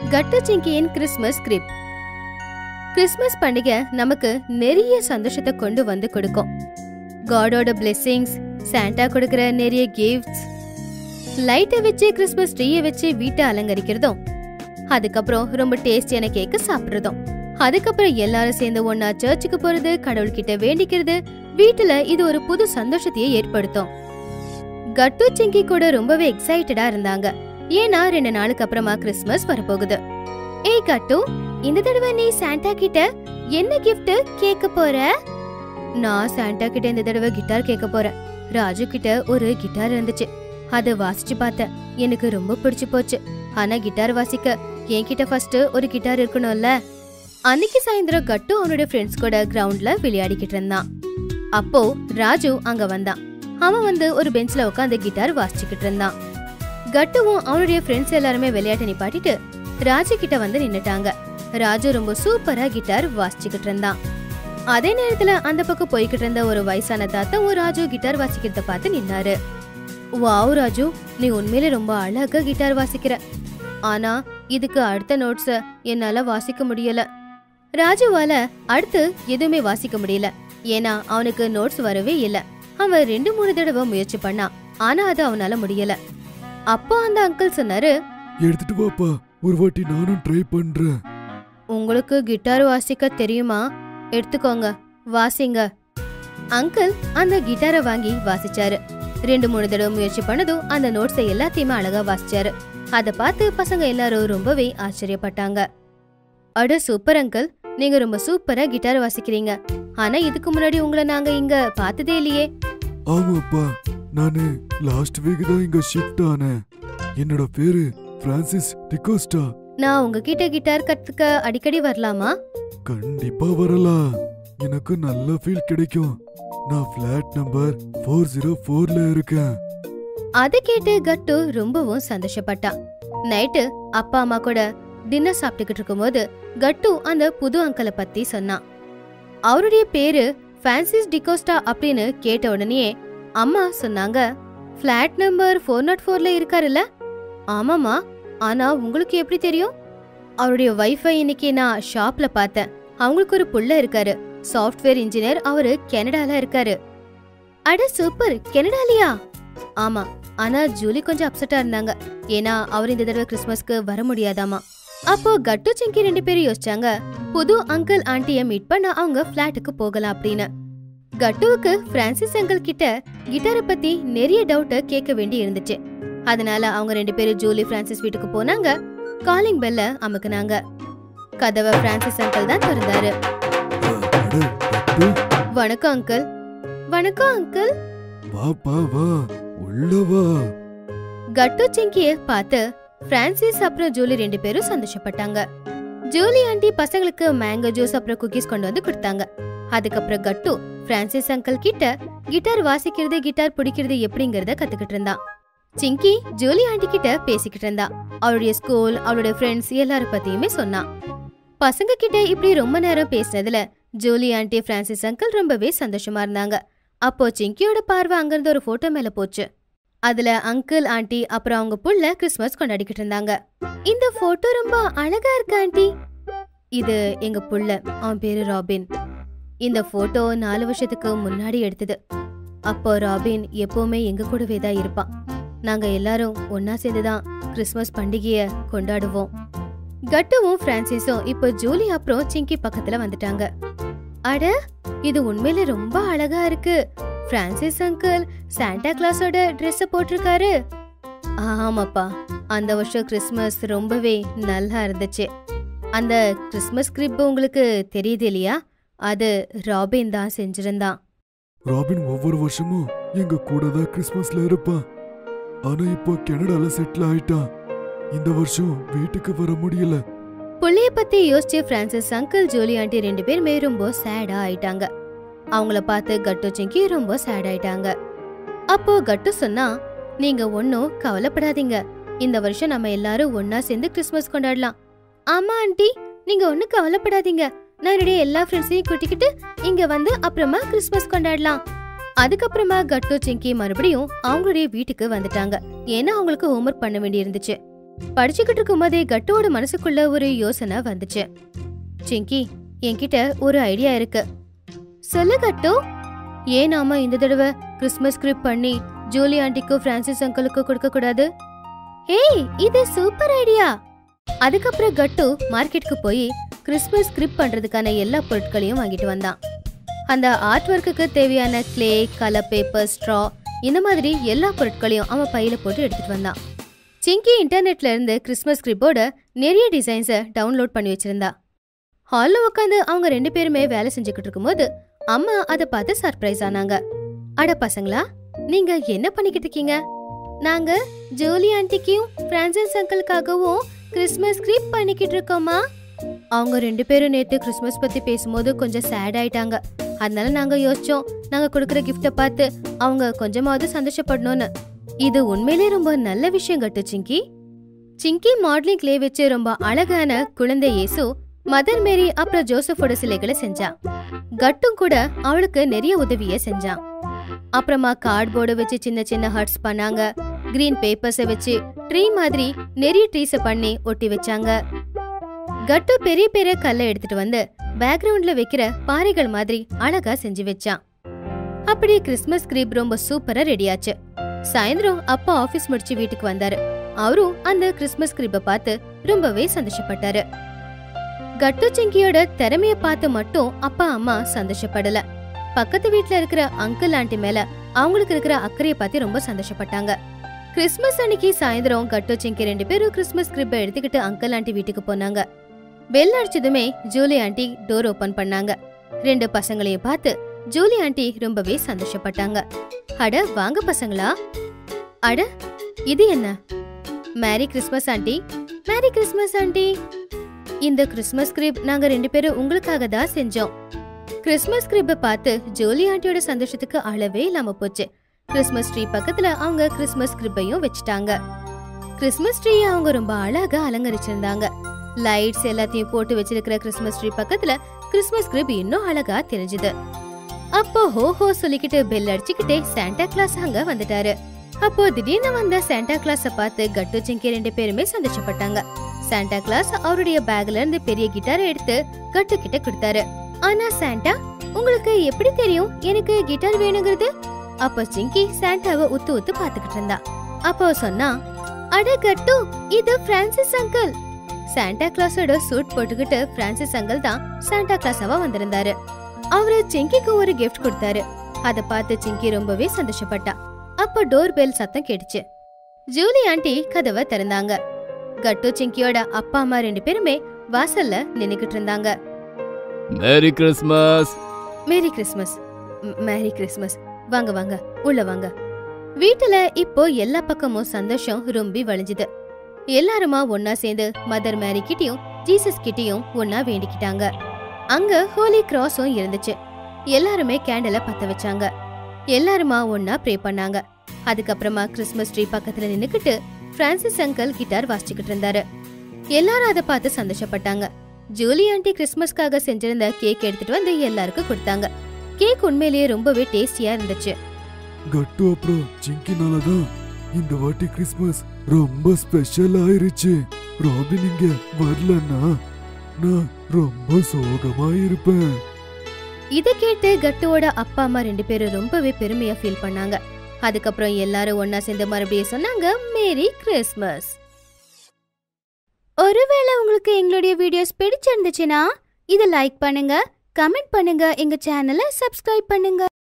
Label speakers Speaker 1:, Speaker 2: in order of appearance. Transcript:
Speaker 1: கட்டு சிங்கியின் Christmas crib Christmas பண்டிகை நமக்கு நிறைய சந்தோஷத்தை கொண்டு வந்து கொடுக்கும் காடோட பிளெஸிங்ஸ் சாண்டா கொடுக்கிற நிறைய கிஃப்ட்ஸ் லைட்டை வச்சு கிறிஸ்மஸ் ட்ரீயை வச்சு வீட்டை அலங்கரிக்கிறதும் அதுக்கப்புறம் ரொம்ப டேஸ்டியான கேக்க சாப்பிடுறதும் அதுக்கப்புறம் எல்லாரும் சேர்ந்து ஒன்னா சர்ச்சுக்கு போறது கடவுள்கிட்ட வேண்டிக்கிறது வீட்டுல இது ஒரு புது சந்தோஷத்தையே ஏற்படுத்தும் கட்டு சிங்கி கூட ரொம்பவே எக்ஸைட்டடா இருந்தாங்க ஏன்னா ரெண்டு நாளுக்கு அப்புறமா கிறிஸ்மஸ் வரப்போகுது ஏய் கட்டு இந்த தடவை நீ சாண்டா கிட்ட என்ன gift கேட்க போற நான் சாண்டா கிட்ட இந்த தடவை கிட்டார் கேட்க போறேன் ராஜு கிட்ட ஒரு கிட்டார் இருந்துச்சு அதை வாசிச்சு பார்த்தேன் எனக்கு ரொம்ப பிடிச்சு போச்சு ஆனா கிட்டார் வாசிக்க என்கிட்ட ஃபர்ஸ்ட் ஒரு கிட்டார் இருக்கணும்ல அன்னைக்கு சாயந்தரம் கட்டு அவனோட ஃப்ரெண்ட்ஸ் கூட கிரவுண்ட்ல விளையாடிக்கிட்டு இருந்தான் அப்போ ராஜு அங்க வந்தான் அவன் வந்து ஒரு பெஞ்ச்ல உட்காந்து கிட்டார் வாசிச்சுக்கிட்டு இருந்தான் கட்டுவும் அவனுடைய ஃப்ரெண்ட்ஸ் எல்லாருமே விளையாட்டை நிப்பாட்டிட்டு ராஜு கிட்ட வந்து நின்னுட்டாங்க ராஜு ரொம்ப சூப்பரா கிட்டார் வாசிச்சுக்கிட்டு இருந்தான் அதே நேரத்துல அந்த பக்கம் போய்கிட்டு இருந்த ஒரு வயசான தாத்தாவும் ராஜு கிட்டார் வாசிக்கிறத பார்த்து நின்னாரு வாவ் ராஜு நீ உண்மையிலே ரொம்ப அழகா கிட்டார் வாசிக்கிற ஆனா இதுக்கு அடுத்த நோட்ஸ என்னால வாசிக்க முடியல ராஜுவால அடுத்து எதுவுமே வாசிக்க முடியல ஏன்னா அவனுக்கு நோட்ஸ் வரவே இல்ல அவன் ரெண்டு மூணு தடவை முயற்சி பண்ணான் ஆனா அது அவனால முடியல அப்போ அந்த அங்கிள் சொன்னாரு
Speaker 2: எடுத்துட்டு வாப்பா ஒரு வாட்டி நானும் ட்ரை பண்றேன்
Speaker 1: உங்களுக்கு கிட்டார் வாசிக்க தெரியுமா எடுத்துக்கோங்க வாசிங்க அங்கிள் அந்த கிட்டாரை வாங்கி வாசிச்சாரு ரெண்டு மூணு தடவை முயற்சி பண்ணதும் அந்த நோட்ஸை எல்லாத்தையுமே அழகா வாசிச்சாரு அத பார்த்து பசங்க எல்லாரும் ரொம்பவே ஆச்சரியப்பட்டாங்க அட சூப்பர் அங்கிள் நீங்க ரொம்ப சூப்பரா கிட்டார் வாசிக்கிறீங்க ஆனா இதுக்கு முன்னாடி உங்களை நாங்க இங்க பார்த்ததே இல்லையே
Speaker 2: ஆமாப்பா நானு லாஸ்ட் வீக் தான் இங்க ஷிஃப்ட் ஆனேன் என்னோட பேரு பிரான்சிஸ் டிகோஸ்டா
Speaker 1: நான் உங்ககிட்ட கிட்டார் கத்துக்க அடிக்கடி வரலாமா
Speaker 2: கண்டிப்பா வரலாம் எனக்கு நல்ல ஃபீல் கிடைக்கும் நான் ஃபிளாட் நம்பர் ஃபோர் ஜீரோ ஃபோர்ல இருக்கேன்
Speaker 1: அதை கேட்டு கட்டு ரொம்பவும் சந்தோஷப்பட்டான் நைட்டு அப்பா அம்மா கூட டின்னர் சாப்பிட்டுக்கிட்டு இருக்கும்போது கட்டு அந்த புது அங்கிளை பத்தி சொன்னான் அவருடைய பேரு பிரான்சிஸ் டிகோஸ்டா அப்படின்னு கேட்ட உடனே அம்மா சொன்னாங்க ஃபிளாட் நம்பர் ஃபோர் நாட் ஃபோர்ல இருக்காருல்ல ஆமாமா ஆனா உங்களுக்கு எப்படி தெரியும் அவருடைய வைஃபை இன்னைக்கு நான் ஷாப்ல பார்த்தேன் அவங்களுக்கு ஒரு புள்ள இருக்காரு சாஃப்ட்வேர் இன்ஜினியர் அவரு கனடால இருக்காரு அட சூப்பர் கனடாலியா ஆமா ஆனா ஜூலி கொஞ்சம் அப்செட்டா இருந்தாங்க ஏன்னா அவர் இந்த தடவை கிறிஸ்மஸ்க்கு வர முடியாதாமா அப்போ கட்டு சிங்கி ரெண்டு பேரும் யோசிச்சாங்க புது அங்கிள் ஆண்டிய மீட் பண்ண அவங்க பிளாட்டுக்கு போகலாம் அப்படின்னு கட்டுவுக்கு பிரான்சிஸ் அங்கிள் கிட்ட கிட்டாரை பத்தி நிறைய டவுட்ட கேட்க வேண்டி இருந்துச்சு அதனால அவங்க ரெண்டு பேரும் ஜூலி பிரான்சிஸ் வீட்டுக்கு போனாங்க காலிங் பெல்ல அமுக்குனாங்க கதவை பிரான்சிஸ் அங்கிள் தான் திறந்தாரு
Speaker 2: அ, அட, பப்பு,
Speaker 1: வணக்கம் அங்கிள் வணக்கம் அங்கிள்
Speaker 2: வாப்பா வா உள்ள வா
Speaker 1: கட்டு சிங்கிய பார்த்து பிரான்சிஸ் அப்புறம் ஜூலி ரெண்டு பேரும் சந்தோஷப்பட்டாங்க ஜூலி ஆண்டி பசங்களுக்கு மேங்கோ ஜூஸ் அப்புறம் குக்கீஸ் கொண்டு வந்து கொடுத்தாங்க அதுக்கப்புறம் கட்டு பிரான்சிஸ் அங்கிள் கிட்ட கிட்டார் வாசிக்கிறது கிட்டார் பிடிக்கிறது எப்படிங்கறத கத்துக்கிட்டு இருந்தான் சிங்கி ஜூலி ஆண்டி கிட்ட பேசிக்கிட்டு இருந்தா அவளுடைய ஸ்கூல் அவளுடைய ஃப்ரெண்ட்ஸ் எல்லார பத்தியுமே சொன்னான் பசங்க கிட்ட இப்படி ரொம்ப நேரம் பேசினதுல ஜூலி ஆண்டி பிரான்சிஸ் அங்கிள் ரொம்பவே சந்தோஷமா இருந்தாங்க அப்போ சிங்கியோட பார்வை அங்கிருந்து ஒரு போட்டோ மேல போச்சு அதுல அங்கிள் ஆண்டி அப்புறம் அவங்க புள்ள கிறிஸ்மஸ் கொண்டாடிக்கிட்டு இருந்தாங்க இந்த போட்டோ ரொம்ப அழகா இருக்கு ஆண்டி இது எங்க புள்ள அவன் பேரு ராபின் இந்த போட்டோ நாலு வருஷத்துக்கு முன்னாடி எடுத்தது அப்போ ராபின் எப்பவுமே எங்க கூடவே தான் இருப்பான் நாங்க எல்லாரும் ஒன்னா சேர்ந்துதான் கிறிஸ்மஸ் பண்டிகைய கொண்டாடுவோம் கட்டுவும் பிரான்சிஸும் இப்போ ஜூலி அப்புறம் சிங்கி பக்கத்துல வந்துட்டாங்க அட இது உண்மையில ரொம்ப அழகா இருக்கு பிரான்சிஸ் அங்கிள் சாண்டா கிளாஸோட Dress போட்டிருக்காரு ஆமாப்பா அந்த வருஷம் கிறிஸ்மஸ் ரொம்பவே நல்லா இருந்துச்சு அந்த கிறிஸ்மஸ் கிரிப் உங்களுக்கு தெரியுது இல்லையா அது ராபின் தான் செஞ்சிருந்தான்
Speaker 2: ராபின் ஒவ்வொரு வருஷமும் எங்க கூட தான் கிறிஸ்மஸ்ல இருப்பான் ஆனா இப்போ கனடால செட்டில் ஆயிட்டான் இந்த வருஷம் வீட்டுக்கு வர முடியல
Speaker 1: புள்ளைய பத்தி யோசிச்சு பிரான்சிஸ் அங்கிள் ஜோலி ஆண்டி ரெண்டு பேருமே ரொம்ப சேடா ஆயிட்டாங்க அவங்கள பார்த்து கட்டு சிங்கி ரொம்ப சேட் ஆயிட்டாங்க அப்போ கட்டு சொன்னா நீங்க ஒன்னும் கவலைப்படாதீங்க இந்த வருஷம் நம்ம எல்லாரும் ஒன்னா சேர்ந்து கிறிஸ்மஸ் கொண்டாடலாம் ஆமா ஆண்டி நீங்க ஒன்னும் கவலைப்படாதீங்க நான் என்னுடைய எல்லா ஃப்ரெண்ட்ஸையும் கூட்டிக்கிட்டு இங்க வந்து அப்புறமா கிறிஸ்மஸ் கொண்டாடலாம் அதுக்கப்புறமா கட்டு சிங்கி மறுபடியும் அவங்களுடைய வீட்டுக்கு வந்துட்டாங்க ஏன்னா அவங்களுக்கு ஹோம்ஒர்க் பண்ண வேண்டி இருந்துச்சு படிச்சுக்கிட்டு இருக்கும்போதே கட்டோட மனசுக்குள்ள ஒரு யோசனை வந்துச்சு சிங்கி என்கிட்ட ஒரு ஐடியா இருக்கு சொல்லு கட்டு ஏன் நாம இந்த தடவை கிறிஸ்மஸ் ஸ்கிரிப்ட் பண்ணி ஜூலி ஆண்டிக்கும் பிரான்சிஸ் அங்கிளுக்கு கொடுக்க கூடாது ஏய் இது சூப்பர் ஐடியா அதுக்கப்புறம் கட்டு மார்க்கெட்டுக்கு போய் கிறிஸ்மஸ் ஸ்கிரிப்ட் பண்றதுக்கான எல்லா பொருட்களையும் வாங்கிட்டு வந்தான் அந்த ஆர்ட் ஒர்க்குக்கு தேவையான கிளே கலர் பேப்பர் ஸ்ட்ரா இந்த மாதிரி எல்லா பொருட்களையும் அவன் பையில போட்டு எடுத்துட்டு வந்தான் சிங்கி இன்டர்நெட்ல இருந்து கிறிஸ்மஸ் ஸ்கிரிப்டோட நிறைய டிசைன்ஸை டவுன்லோட் பண்ணி வச்சிருந்தா ஹால்ல உட்காந்து அவங்க ரெண்டு பேருமே வேலை செஞ்சுக்கிட்டு இருக்கும்போது அம்மா அதை பார்த்து சர்ப்ரைஸ் ஆனாங்க அட பசங்களா நீங்க என்ன பண்ணிக்கிட்டு இருக்கீங்க நாங்க ஜோலி ஆண்டிக்கும் பிரான்சிஸ் அங்கிளுக்காகவும் கிறிஸ்மஸ் ஸ்கிரிப்ட் பண்ணிக்கிட்டு இருக்கோமா அவங்க ரெண்டு பேரும் நேத்து கிறிஸ்மஸ் பத்தி பேசும்போது கொஞ்சம் சேட் ஆயிட்டாங்க அதனால நாங்க யோசிச்சோம் நாங்க கொடுக்குற கிஃப்ட பார்த்து அவங்க கொஞ்சமாவது சந்தோஷப்படணும்னு இது உண்மையிலே ரொம்ப நல்ல விஷயம் கட்டு சிங்கி சிங்கி மாடலிங் கிளே வச்சு ரொம்ப அழகான குழந்தை இயேசு மதர் மேரி அப்புறம் ஜோசஃபோட சிலைகளை செஞ்சா கட்டும் கூட அவளுக்கு நிறைய உதவிய செஞ்சான் அப்புறமா கார்ட்போர்டு வச்சு சின்ன சின்ன ஹர்ட்ஸ் பண்ணாங்க கிரீன் பேப்பர்ஸை வச்சு ட்ரீ மாதிரி நிறைய ட்ரீஸை பண்ணி ஒட்டி வச்சாங்க கட்டு பெரிய பெரிய கல்லை எடுத்துட்டு வந்து பேக்ரவுண்ட்ல வைக்கிற பாறைகள் மாதிரி அழகா செஞ்சு வச்சான் அப்படி கிறிஸ்மஸ் கிரீப் ரொம்ப சூப்பரா ரெடியாச்சு சாயந்தரம் அப்பா ஆபீஸ் முடிச்சு வீட்டுக்கு வந்தாரு அவரும் அந்த கிறிஸ்மஸ் கிரீப்பை பார்த்து ரொம்பவே சந்தோஷப்பட்டாரு கட்டு சிங்கியோட திறமைய பார்த்து மட்டும் அப்பா அம்மா சந்தோஷப்படல பக்கத்து வீட்ல இருக்கிற அங்கிள் ஆண்டி மேல அவங்களுக்கு இருக்கிற அக்கறைய பார்த்து ரொம்ப சந்தோஷப்பட்டாங்க கிறிஸ்மஸ் அன்னைக்கு சாயந்தரம் கட்டு சிங்கி ரெண்டு பேரும் கிறிஸ்மஸ் கிரிப்பை எடுத்துக்கிட்டு அங்கிள் ஆண்டி வீட்டுக்கு போனாங்க பெல் அடிச்சதுமே ஜூலி ஆண்டி டோர் ஓபன் பண்ணாங்க ரெண்டு பசங்களையும் பார்த்து ஜூலி ஆண்டி ரொம்பவே சந்தோஷப்பட்டாங்க அட வாங்க பசங்களா அட இது என்ன merry Christmas aunty merry Christmas aunty இந்த கிறிஸ்மஸ் கிரிப் நாங்க ரெண்டு பேரும் உங்களுக்காக தான் செஞ்சோம் கிறிஸ்மஸ் கிரிப்பை பார்த்து ஜோலி ஆண்டியோட சந்தோஷத்துக்கு அளவே இல்லாம போச்சு கிறிஸ்மஸ் ட்ரீ பக்கத்துல அவங்க கிறிஸ்மஸ் கிரிப்பையும் வச்சுட்டாங்க கிறிஸ்மஸ் ட்ரீ அவங்க ரொம்ப அழகா அலங்கரிச்சிருந்தாங்க லைட்ஸ் எல்லாத்தையும் போட்டு வச்சிருக்கிற கிறிஸ்மஸ் ட்ரீ பக்கத்துல கிறிஸ்மஸ் கிரிப் இன்னும் அழகா தெரிஞ்சுது அப்போ ஹோ ஹோ சொல்லிக்கிட்டு பெல் அடிச்சுக்கிட்டே சாண்டா கிளாஸ் அங்க வந்துட்டாரு அப்போ திடீர்னு வந்த சாண்டா கிளாஸ பார்த்து கட்டு சிங்கி ரெண்டு பேருமே சந்தோஷப்பட்டாங்க சாண்டா கிளாஸ் அவருடைய பேக்ல இருந்து பெரிய கிட்டாரை எடுத்து கட்டு கிட்ட கொடுத்தாரு ஆனா சாண்டா உங்களுக்கு எப்படி தெரியும் எனக்கு கிட்டார் வேணுங்கிறது அப்போ சிங்கி சாண்டாவை உத்து உத்து பாத்துக்கிட்டு இருந்தா அப்போ சொன்னா அட கட்டு இது பிரான்சிஸ் அங்கிள் சாண்டா கிளாஸோட சூட் போட்டுக்கிட்டு பிரான்சிஸ் அங்கிள் தான் சாண்டா கிளாஸாவா வந்திருந்தாரு அவரு சிங்கிக்கு ஒரு கிஃப்ட் கொடுத்தாரு அத பார்த்து சிங்கி ரொம்பவே சந்தோஷப்பட்டா அப்ப டோர் பெல் சத்தம் கேட்டுச்சு ஜூலி ஆண்டி கதவை திறந்தாங்க கட்டு சிங்கியோட அப்பா அம்மா ரெண்டு பேருமே வாசல்ல நின்னுக்கிட்டு இருந்தாங்க
Speaker 3: மேரி கிறிஸ்மஸ்
Speaker 1: மேரி கிறிஸ்மஸ் ம், மேரி கிறிஸ்மஸ் வாங்க வாங்க உள்ள வாங்க வீட்டுல இப்போ எல்லா பக்கமும் சந்தோஷம் ரொம்பி வழிஞ்சுது எல்லாருமா ஒன்னா சேர்ந்து மதர் மேரி கிட்டயும் ஜீசஸ் கிட்டயும் ஒன்னா வேண்டிக்கிட்டாங்க அங்க ஹோலி கிராஸும் இருந்துச்சு எல்லாருமே கேண்டல பத்த வச்சாங்க எல்லாருமா ஒன்னா ப்ரே பண்ணாங்க அதுக்கப்புறமா கிறிஸ்மஸ் ட்ரீ பக்கத்துல நின்னுக்கிட்டு பிரான்சிஸ் அங்கிள் கிட்டார் வாசிச்சுக்கிட்டு இருந்தாரு எல்லாரும் அதை பார்த்து சந்தோஷப்பட்டாங்க ஜூலி ஆண்டி கிறிஸ்மஸ்க்காக செஞ்சிருந்த கேக் எடுத்துட்டு வந்து எல்லாருக்கும் கொடுத்தாங்க கேக் உண்மையிலேயே ரொம்பவே டேஸ்டியா இருந்துச்சு
Speaker 2: கட்டு அப்புறம் சிங்கினால தான் இந்த வாட்டி கிறிஸ்மஸ் ரொம்ப ஸ்பெஷல் ஆயிருச்சு ராபின் இங்க வரலன்னா நான் ரொம்ப சோகமா இருப்பேன்
Speaker 1: இத கேட்டு கட்டுவோட அப்பா அம்மா ரெண்டு பேரும் ரொம்பவே பெருமையா ஃபீல் பண்ணாங்க அதுக்கப்புறம் எல்லாரும் ஒன்னா சேர்ந்து மறுபடியும் சொன்னாங்க மேரி கிறிஸ்மஸ் ஒருவேளை உங்களுக்கு எங்களுடைய வீடியோஸ் பிடிச்சிருந்துச்சுன்னா இதை லைக் பண்ணுங்க கமெண்ட் பண்ணுங்க எங்க சேனலை சப்ஸ்கிரைப் பண்ணுங்க